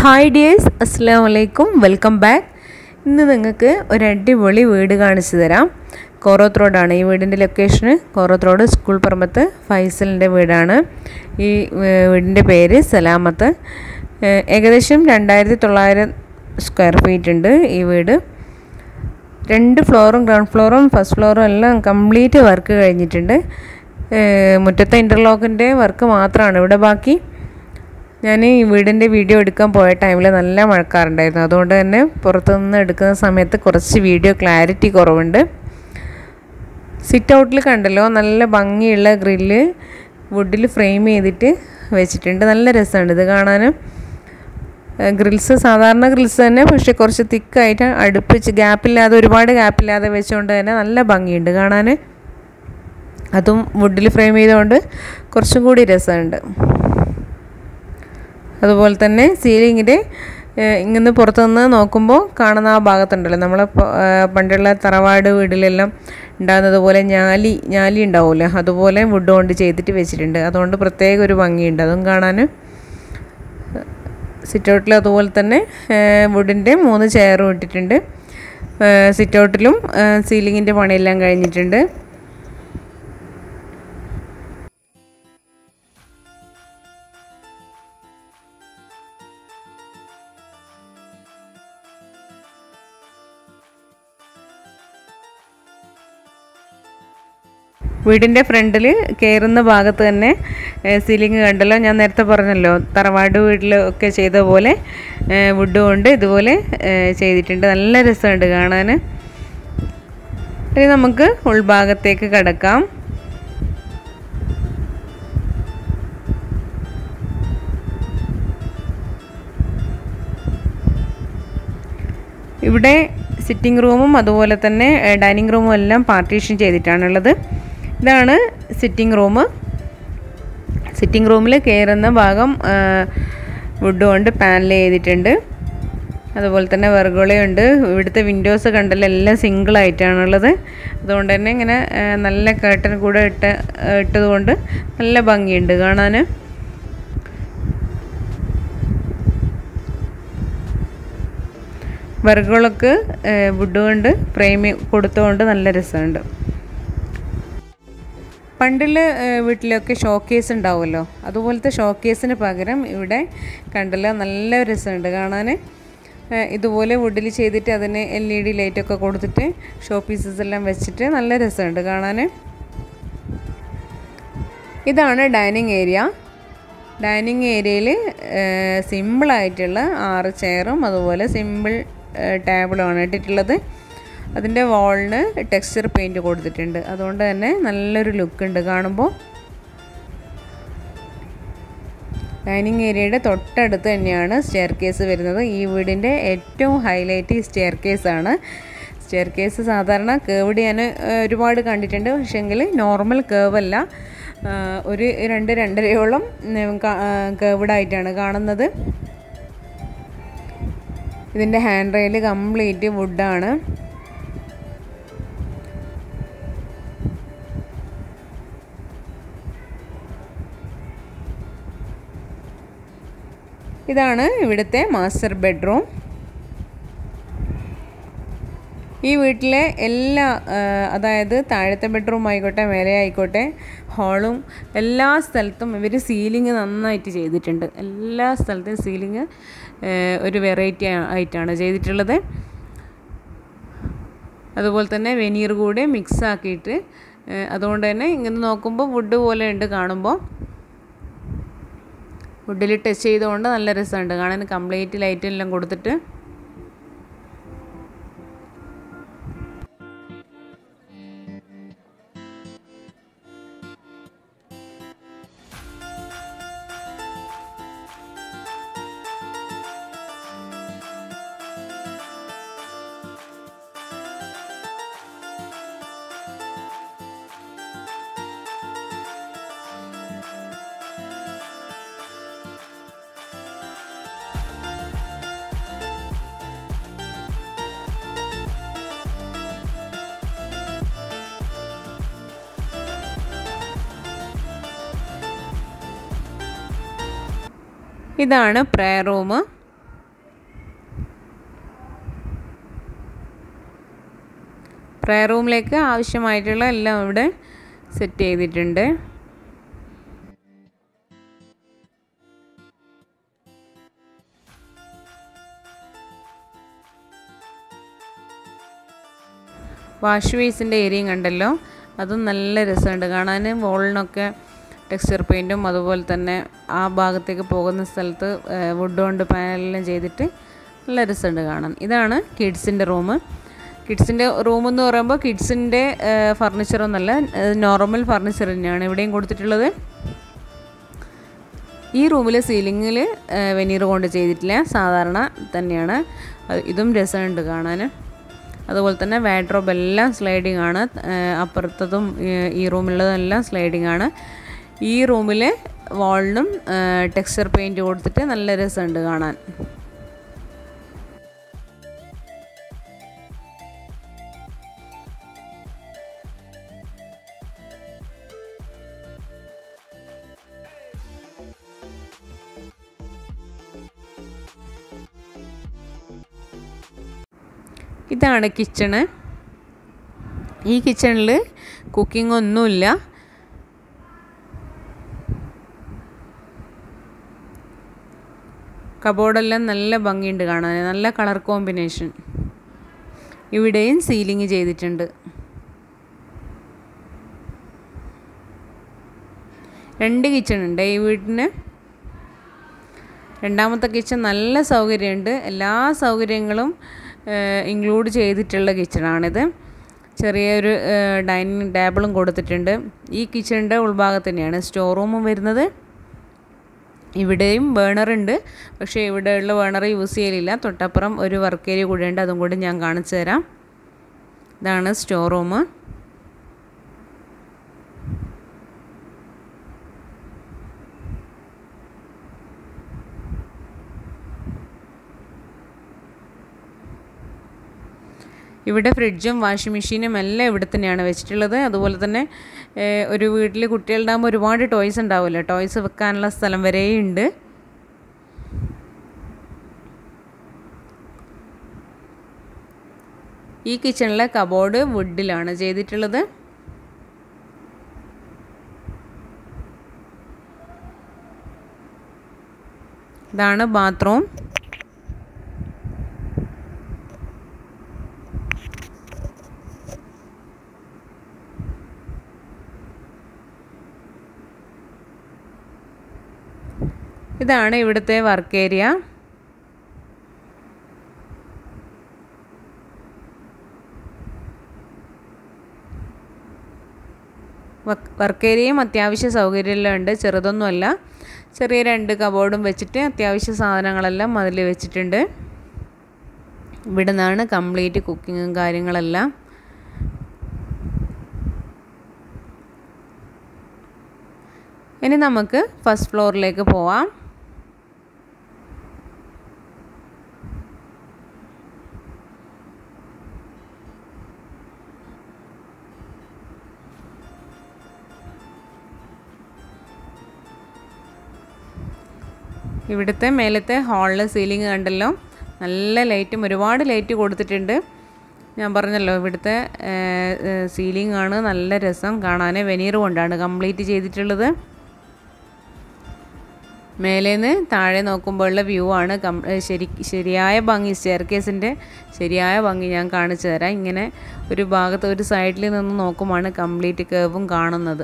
hi dears അസ്സാം വലൈക്കും welcome back ഇന്ന് നിങ്ങൾക്ക് ഒരു അടിപൊളി വീട് കാണിച്ചു തരാം കോറോത്ത് റോഡാണ് ഈ വീടിൻ്റെ ലൊക്കേഷന് കോറോത്ത് റോഡ് സ്കൂൾ പറമ്പത്ത് ഫൈസലിൻ്റെ വീടാണ് ഈ ഏഹ്, വീടിൻ്റെ പേര് സലാമത്ത് ഏഹ്, ഏകദേശം രണ്ടായിരത്തി തൊള്ളായിരം സ്ക്വയർ ഫീറ്റ് ഉണ്ട് ഈ വീട് രണ്ട് ഫ്ലോറും ഗ്രൗണ്ട് ഫ്ലോറും ഫസ്റ്റ് ഫ്ലോറും എല്ലാം കംപ്ലീറ്റ് വർക്ക് കഴിഞ്ഞിട്ടുണ്ട് ഏഹ്, മുറ്റത്തെ ഇൻ്റർലോക്കിൻ്റെ വർക്ക് മാത്രമാണ് ഇവിടെ ബാക്കി ഞാൻ ഈ വീടിൻ്റെ വീഡിയോ എടുക്കാൻ പോയ ടൈമിൽ നല്ല മഴക്കാറുണ്ടായിരുന്നു അതുകൊണ്ട് തന്നെ പുറത്തുനിന്ന് എടുക്കുന്ന സമയത്ത് കുറച്ച് വീഡിയോ ക്ലാരിറ്റി കുറവുണ്ട് സിറ്റ് ഔട്ടിൽ കണ്ടല്ലോ നല്ല ഭംഗിയുള്ള ഗ്രില്ല് വുഡിൽ ഫ്രെയിം ചെയ്തിട്ട് വെച്ചിട്ടുണ്ട് നല്ല രസമുണ്ട് ഇത് കാണാനും ഗ്രിൽസ് സാധാരണ ഗ്രിൽസ് തന്നെ പക്ഷെ കുറച്ച് തിക്കായിട്ട് അടുപ്പിച്ച് ഗ്യാപ്പില്ലാതെ ഒരുപാട് ഗ്യാപ്പില്ലാതെ വെച്ചുകൊണ്ട് തന്നെ നല്ല ഭംഗിയുണ്ട് കാണാൻ അതും വുഡിൽ ഫ്രെയിം ചെയ്തുകൊണ്ട് കുറച്ചും കൂടി രസമുണ്ട് അതുപോലെ തന്നെ സീലിങ്ങിൻ്റെ ഇങ്ങനെ പുറത്തുനിന്ന് നോക്കുമ്പോൾ കാണുന്ന ആ ഭാഗത്തുണ്ടല്ലോ നമ്മളെ പ- ആ, പണ്ടുള്ള തറവാട് വീട്ടിലെല്ലാം ഉണ്ടാകുന്നത് പോലെ ഞാലി ഞാലി ഉണ്ടാവുമല്ലോ അതുപോലെ വുഡ് കൊണ്ട് ചെയ്തിട്ട് വെച്ചിട്ടുണ്ട് അതുകൊണ്ട് പ്രത്യേക ഒരു ഭംഗിയുണ്ട് അതും കാണാൻ സിറ്റ് ഔട്ടിൽ അതുപോലെ തന്നെ വുഡിൻ്റെ മൂന്ന് ചെയറും ഇട്ടിട്ടുണ്ട് സിറ്റ് ഔട്ടിലും സീലിങ്ങിൻ്റെ പണിയെല്ലാം കഴിഞ്ഞിട്ടുണ്ട് വീടിൻ്റെ ഫ്രണ്ടിൽ കയറുന്ന ഭാഗത്ത് തന്നെ സീലിംഗ് കണ്ടല്ലോ ഞാൻ നേരത്തെ പറഞ്ഞല്ലോ തറവാട് വീട്ടിൽ ഒക്കെ ചെയ്ത പോലെ വുഡ് കൊണ്ട് ഇതുപോലെ ഏ, ചെയ്തിട്ടുണ്ട് നല്ല രസമുണ്ട് കാണാൻ ഇനി നമുക്ക് ഉൾഭാഗത്തേക്ക് കിടക്കാം ഇവിടെ സിറ്റിംഗ് റൂമും അതുപോലെ തന്നെ ഡൈനിങ് റൂമും എല്ലാം പാർട്ടീഷൻ ചെയ്തിട്ടാണുള്ളത് ഇതാണ് സിറ്റിംഗ് റൂം സിറ്റിംഗ് റൂമിൽ കയറുന്ന ഭാഗം വുഡ് കൊണ്ട് പാനൽ ചെയ്തിട്ടുണ്ട് അതുപോലെ തന്നെ വെറുകുളയുണ്ട് ഇവിടുത്തെ വിൻഡോസ് കണ്ടല്ലോ എല്ലാം സിംഗിൾ ആയിട്ടാണുള്ളത് അതുകൊണ്ട് തന്നെ ഇങ്ങനെ ആ, നല്ല കേട്ടൻ കൂടെ ഇട്ട ഇട്ടതുകൊണ്ട് നല്ല ഭംഗിയുണ്ട് കാണാൻ വിറകുകളൊക്കെ വുഡ് കൊണ്ട് ഫ്രെയിം കൊടുത്തുകൊണ്ട് നല്ല രസമുണ്ട് പണ്ടുള്ള ഏഹ്, വീട്ടിലൊക്കെ ഷോക്കേസ് ഉണ്ടാവുമല്ലോ അതുപോലത്തെ ഷോക്കേസിന് പകരം ഇവിടെ കണ്ടല്ലോ നല്ല രസമുണ്ട് കാണാൻ ഏഹ്, ഇതുപോലെ വുഡിൽ ചെയ്തിട്ട് അതിന് എൽ ഇ ഡി ലൈറ്റൊക്കെ കൊടുത്തിട്ട് ഷോ പീസസ് എല്ലാം വെച്ചിട്ട് നല്ല രസമുണ്ട് കാണാൻ ഇതാണ് ഡൈനിങ് ഏരിയ ഡൈനിങ് ഏരിയയിൽ സിമ്പിളായിട്ടുള്ള ആറ് ചെയറും അതുപോലെ സിമ്പിൾ ടേബിളുമാണ് ഇട്ടിട്ടുള്ളത് അതിൻ്റെ വാളിന് ടെക്സ്ചർ പെയിൻറ്റ് കൊടുത്തിട്ടുണ്ട് അതുകൊണ്ട് തന്നെ നല്ലൊരു ലുക്ക് ഉണ്ട് കാണുമ്പോൾ ഡൈനിങ് ഏരിയയുടെ തൊട്ടടുത്ത് തന്നെയാണ് സ്റ്റെയർ കേസ് വരുന്നത് ഈ വീടിൻ്റെ ഏറ്റവും ഹൈലൈറ്റ് ഈ സ്റ്റെയർ കേസാണ് സ്റ്റെയർ കേസ് സാധാരണ കേവ്ഡ് ഞാൻ ഏഹ്, ഒരുപാട് കണ്ടിട്ടുണ്ട് പക്ഷേങ്കിൽ നോർമൽ കേവ് അല്ല ആഹ്, ഒരു രണ്ട് രണ്ടരയോളം കേവ്ഡ് ആയിട്ടാണ് കാണുന്നത് ഇതിൻ്റെ ഹാൻഡ് റെയിൽ കംപ്ലീറ്റ് വുഡാണ് ഇതാണ് ഇവിടുത്തെ മാസ്റ്റർ ബെഡ്റൂം ഈ വീട്ടിലെ എല്ലാ ആ, അതായത് താഴത്തെ ബെഡ്റൂം ആയിക്കോട്ടെ മേലെ ആയിക്കോട്ടെ ഹാളും എല്ലാ സ്ഥലത്തും ഇവർ സീലിംഗ് നന്നായിട്ട് ചെയ്തിട്ടുണ്ട് എല്ലാ സ്ഥലത്തും സീലിംഗ് ഒരു വെറൈറ്റി ആയിട്ടാണ് ചെയ്തിട്ടുള്ളത് അതുപോലെ തന്നെ വെനീർ കൂടെ മിക്സ് ആക്കിയിട്ട് ഏഹ്, അതുകൊണ്ട് തന്നെ ഇങ്ങനെ നോക്കുമ്പോൾ വുഡ് പോലെ ഉണ്ട് കാണുമ്പോൾ വുഡിൽ ടച്ച് ചെയ്തുകൊണ്ട് നല്ല രസമുണ്ട് കാണാൻ കംപ്ലീറ്റ് ലൈറ്റ് എല്ലാം കൊടുത്തിട്ട് ഇതാണ് പ്രയർ റൂം പ്രയർ റൂമിലേക്ക് ആവശ്യമായിട്ടുള്ള എല്ലാം ഇവിടെ സെറ്റ് ചെയ്തിട്ടുണ്ട് വാഷ് ബേസിൻ്റെ ഏരിയയും കണ്ടല്ലോ അതും നല്ല രസമുണ്ട് കാണാൻ വോളിനൊക്കെ ടെക്സ്ചർ പെയിൻറ്റും അതുപോലെ തന്നെ ആ ഭാഗത്തേക്ക് പോകുന്ന സ്ഥലത്ത് വുഡ് കൊണ്ട് പാനലെല്ലാം ചെയ്തിട്ട് നല്ല രസമുണ്ട് കാണാൻ ഇതാണ് കിഡ്സിൻ്റെ റൂം കിഡ്സിൻ്റെ റൂം എന്ന് പറയുമ്പോൾ കിഡ്സിൻ്റെ ഫർണിച്ചറൊന്നുമല്ല നോർമൽ ഫർണിച്ചർ തന്നെയാണ് ഇവിടെയും കൊടുത്തിട്ടുള്ളത് ഈ റൂമിലെ സീലിങ്ങിൽ വെനീർ കൊണ്ട് ചെയ്തിട്ടില്ല സാധാരണ തന്നെയാണ് ഇതും രസമുണ്ട് കാണാൻ അതുപോലെ തന്നെ വാഡ്രോബ് എല്ലാം സ്ലൈഡിങ് ആണ് അപ്പുറത്തതും ഈ റൂമിലുള്ളതെല്ലാം സ്ലൈഡിങ് ആണ് ഈ റൂമിൽ വാളിനും ടെക്സ്ചർ പെയിൻറ്റ് കൊടുത്തിട്ട് നല്ല രസമുണ്ട് കാണാൻ ഇതാണ് കിച്ചണ് ഈ കിച്ചണിൽ കുക്കിംഗ് ഒന്നുമില്ല കബോർഡെല്ലാം നല്ല ഭംഗിയുണ്ട് കാണാൻ നല്ല കളർ കോമ്പിനേഷൻ ഇവിടെയും സീലിംഗ് ചെയ്തിട്ടുണ്ട് രണ്ട് കിച്ചൺ ഉണ്ട് ഈ വീട്ടിന് രണ്ടാമത്തെ കിച്ചൺ നല്ല സൗകര്യമുണ്ട് എല്ലാ സൗകര്യങ്ങളും ഇൻക്ലൂഡ് ചെയ്തിട്ടുള്ള കിച്ചണാണിത് ചെറിയൊരു ഡൈനിങ് ടേബിളും കൊടുത്തിട്ടുണ്ട് ഈ കിച്ചണിൻ്റെ ഉൾഭാഗത്ത് തന്നെയാണ് സ്റ്റോർ റൂമും വരുന്നത് ഇവിടെയും ബേണർ ഉണ്ട് പക്ഷേ ഇവിടെയുള്ള ബേണർ യൂസ് ചെയ്യലില്ല തൊട്ടപ്പുറം ഒരു വർക്ക് ഏരിയ കൂടെ ഉണ്ട് അതും കൂടി ഞാൻ കാണിച്ചു തരാം ഇതാണ് സ്റ്റോർ റൂം ഇവിടെ ഫ്രിഡ്ജും വാഷിംഗ് മെഷീനും എല്ലാം ഇവിടെ തന്നെയാണ് വെച്ചിട്ടുള്ളത് അതുപോലെ തന്നെ ഒരു വീട്ടിൽ കുട്ടികളുണ്ടാകുമ്പോൾ ഒരുപാട് ടോയ്സ് ഉണ്ടാവുമല്ലോ ടോയ്സ് വെക്കാനുള്ള സ്ഥലം വരെയുണ്ട് ഈ കിച്ചണിലെ കബോർഡ് വുഡിലാണ് ചെയ്തിട്ടുള്ളത് ഇതാണ് ബാത്റൂം ഇതാണ് ഇവിടുത്തെ വർക്ക് ഏരിയ വർക്ക് ഏരിയയും അത്യാവശ്യ സൗകര്യമെല്ലാം ഉണ്ട് ചെറുതൊന്നുമല്ല ചെറിയ രണ്ട് കബോർഡും വെച്ചിട്ട് അത്യാവശ്യ സാധനങ്ങളെല്ലാം അതിൽ വെച്ചിട്ടുണ്ട് ഇവിടെ നിന്നാണ് കംപ്ലീറ്റ് കുക്കിങ്ങും കാര്യങ്ങളെല്ലാം ഇനി നമുക്ക് ഫസ്റ്റ് ഫ്ലോറിലേക്ക് പോവാം ഇവിടുത്തെ മേലത്തെ ഹാളിലെ സീലിംഗ് കണ്ടല്ലോ നല്ല ലൈറ്റും ഒരുപാട് ലൈറ്റ് കൊടുത്തിട്ടുണ്ട് ഞാൻ പറഞ്ഞല്ലോ ഇവിടുത്തെ സീലിംഗ് ആണ് നല്ല രസം കാണാൻ വെനീർ കൊണ്ടാണ് കംപ്ലീറ്റ് ചെയ്തിട്ടുള്ളത് മേലേന്ന് താഴെ നോക്കുമ്പോഴുള്ള വ്യൂ ആണ് കം ശരി ശരിയായ ഭംഗി സ്റ്റെയർ കേസിൻ്റെ ശരിയായ ഭംഗി ഞാൻ കാണിച്ചു തരാം ഇങ്ങനെ ഒരു ഭാഗത്ത് ഒരു സൈഡിൽ നിന്ന് നോക്കുമ്പോൾ കംപ്ലീറ്റ് കേവും കാണുന്നത്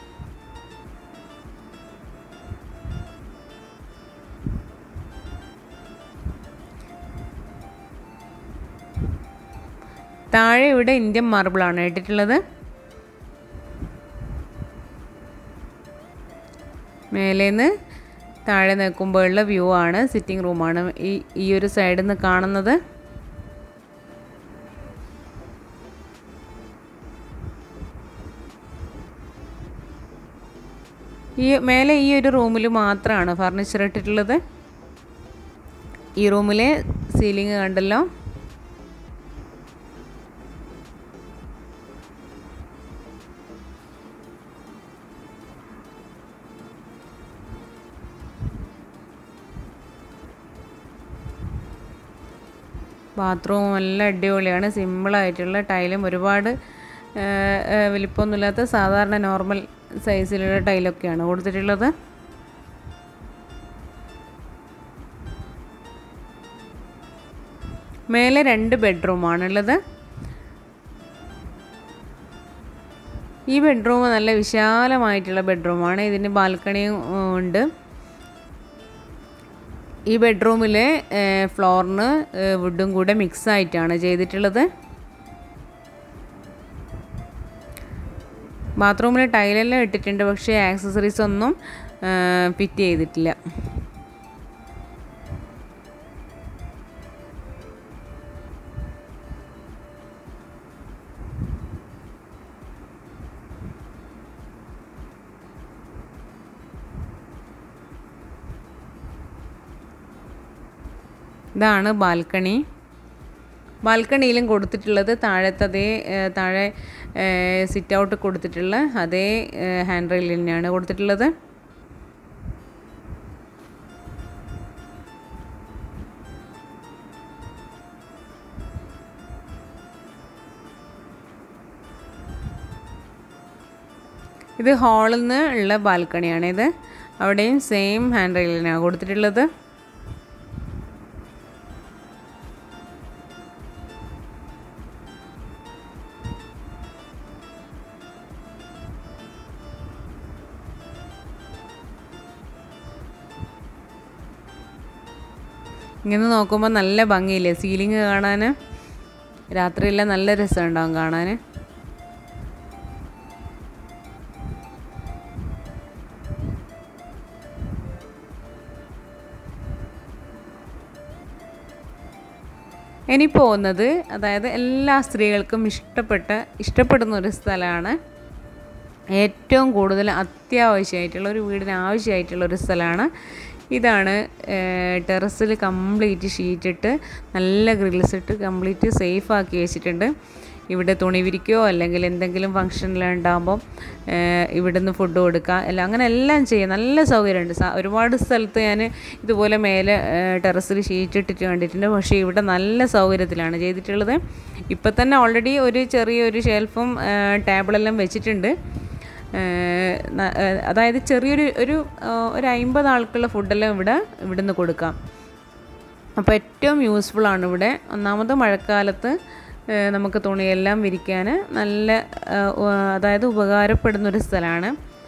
താഴെ ഇവിടെ ഇന്ത്യൻ മാർബിളാണ് ഇട്ടിട്ടുള്ളത് മേലേന്ന് താഴെ നിൽക്കുമ്പോഴുള്ള വ്യൂ ആണ് സിറ്റിംഗ് റൂമാണ് ഈ ഈ ഒരു സൈഡിൽ നിന്ന് കാണുന്നത് ഈ മേലെ ഈ ഒരു റൂമിൽ മാത്രമാണ് ഫർണിച്ചർ ഇട്ടിട്ടുള്ളത് ഈ റൂമിലെ സീലിംഗ് കണ്ടല്ലോ ബാത്റൂം നല്ല അടിപൊളിയാണ് സിമ്പിളായിട്ടുള്ള ടൈലും ഒരുപാട് വലിപ്പമൊന്നുമില്ലാത്ത സാധാരണ നോർമൽ സൈസിലുള്ള ടൈലൊക്കെയാണ് കൊടുത്തിട്ടുള്ളത് മേലെ രണ്ട് ബെഡ്റൂമാണുള്ളത് ഈ ബെഡ്റൂം നല്ല വിശാലമായിട്ടുള്ള ബെഡ്റൂമാണ് ഇതിന് ബാൽക്കണിയും ഉണ്ട് ഈ ബെഡ്റൂമിലെ ഫ്ലോറിന് വുഡും കൂടെ മിക്സ് ആയിട്ടാണ് ചെയ്തിട്ടുള്ളത് ബാത്റൂമിൽ ടൈലെല്ലാം ഇട്ടിട്ടുണ്ട് പക്ഷേ ആക്സസറീസ് ഒന്നും ഫിറ്റ് ചെയ്തിട്ടില്ല ഇതാണ് ബാൽക്കണി ബാൽക്കണിയിലും കൊടുത്തിട്ടുള്ളത് താഴത്തെ അതേ താഴെ സിറ്റ് ഔട്ട് കൊടുത്തിട്ടുള്ള അതേ ഹാൻഡ് റെയിൽ തന്നെയാണ് കൊടുത്തിട്ടുള്ളത് ഇത് ഹാളിൽ നിന്ന് ഉള്ള ബാൽക്കണിയാണ് ഇത് അവിടെയും സെയിം ഹാൻഡ് റെയിലിനാണ് കൊടുത്തിട്ടുള്ളത് ഇങ്ങനെ നോക്കുമ്പോൾ നല്ല ഭംഗിയില്ലേ സീലിംഗ് കാണാൻ രാത്രിയെല്ലാം നല്ല രസമുണ്ടാവും കാണാൻ ഇനി പോകുന്നത് അതായത് എല്ലാ സ്ത്രീകൾക്കും ഇഷ്ടപ്പെട്ട ഇഷ്ടപ്പെടുന്ന ഒരു സ്ഥലമാണ് ഏറ്റവും കൂടുതൽ അത്യാവശ്യമായിട്ടുള്ള ഒരു വീടിന് ആവശ്യമായിട്ടുള്ള ഒരു സ്ഥലമാണ് ഇതാണ് ടെറസിൽ കംപ്ലീറ്റ് ഷീറ്റിട്ട് നല്ല ഗ്രിൽസ് ഇട്ട് കംപ്ലീറ്റ് സേഫ് ആക്കി വെച്ചിട്ടുണ്ട് ഇവിടെ തുണി വിരിക്കുകയോ അല്ലെങ്കിൽ എന്തെങ്കിലും ഫംഗ്ഷനിലുണ്ടാകുമ്പോൾ ഇവിടുന്ന് ഫുഡ് കൊടുക്കുക എല്ലാം അങ്ങനെ എല്ലാം ചെയ്യാം നല്ല സൗകര്യമുണ്ട് ഒരുപാട് സ്ഥലത്ത് ഞാൻ ഇതുപോലെ മേലെ ടെറസിൽ ഷീറ്റ് ഇട്ടിട്ട് കണ്ടിട്ടുണ്ട് പക്ഷേ ഇവിടെ നല്ല സൗകര്യത്തിലാണ് ചെയ്തിട്ടുള്ളത് ഇപ്പം തന്നെ ഓൾറെഡി ഒരു ചെറിയൊരു ഷെൽഫും ടേബിളെല്ലാം വെച്ചിട്ടുണ്ട് അതായത് ചെറിയൊരു ഒരു ഒരു അമ്പത് ആൾക്കുള്ള ഫുഡെല്ലാം ഇവിടെ ഇവിടുന്ന് കൊടുക്കാം അപ്പോൾ ഏറ്റവും യൂസ്ഫുള്ളാണ് ഇവിടെ ഒന്നാമത് മഴക്കാലത്ത് നമുക്ക് തുണിയെല്ലാം വിരിക്കാൻ നല്ല അതായത് ഉപകാരപ്പെടുന്നൊരു സ്ഥലമാണ്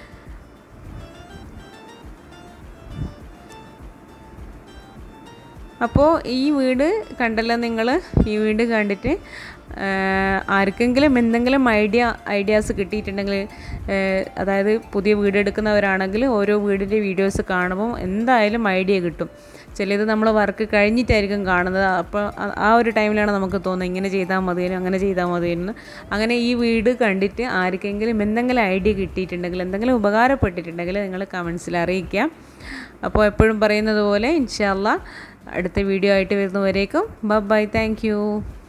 അപ്പോൾ ഈ വീട് കണ്ടല്ലോ നിങ്ങൾ ഈ വീട് കണ്ടിട്ട് ആർക്കെങ്കിലും എന്തെങ്കിലും ഐഡിയ ഐഡിയാസ് കിട്ടിയിട്ടുണ്ടെങ്കിൽ അതായത് പുതിയ വീട് എടുക്കുന്നവരാണെങ്കിൽ ഓരോ വീടിൻ്റെ വീഡിയോസ് കാണുമ്പോൾ എന്തായാലും ഐഡിയ കിട്ടും ചിലത് നമ്മൾ വർക്ക് കഴിഞ്ഞിട്ടായിരിക്കും കാണുന്നത് അപ്പോൾ ആ ഒരു ടൈമിലാണ് നമുക്ക് തോന്നുന്നത് ഇങ്ങനെ ചെയ്താൽ മതിയെന്ന് അങ്ങനെ ചെയ്താൽ മതിയെന്ന് അങ്ങനെ ഈ വീട് കണ്ടിട്ട് ആർക്കെങ്കിലും എന്തെങ്കിലും ഐഡിയ കിട്ടിയിട്ടുണ്ടെങ്കിൽ എന്തെങ്കിലും ഉപകാരപ്പെട്ടിട്ടുണ്ടെങ്കിൽ നിങ്ങൾ കമൻസിൽ അറിയിക്കാം അപ്പോൾ എപ്പോഴും പറയുന്നത് പോലെ ഇൻഷാല്ല അടുത്ത വീഡിയോ ആയിട്ട് വരുന്നവരേക്കും ബൈ താങ്ക്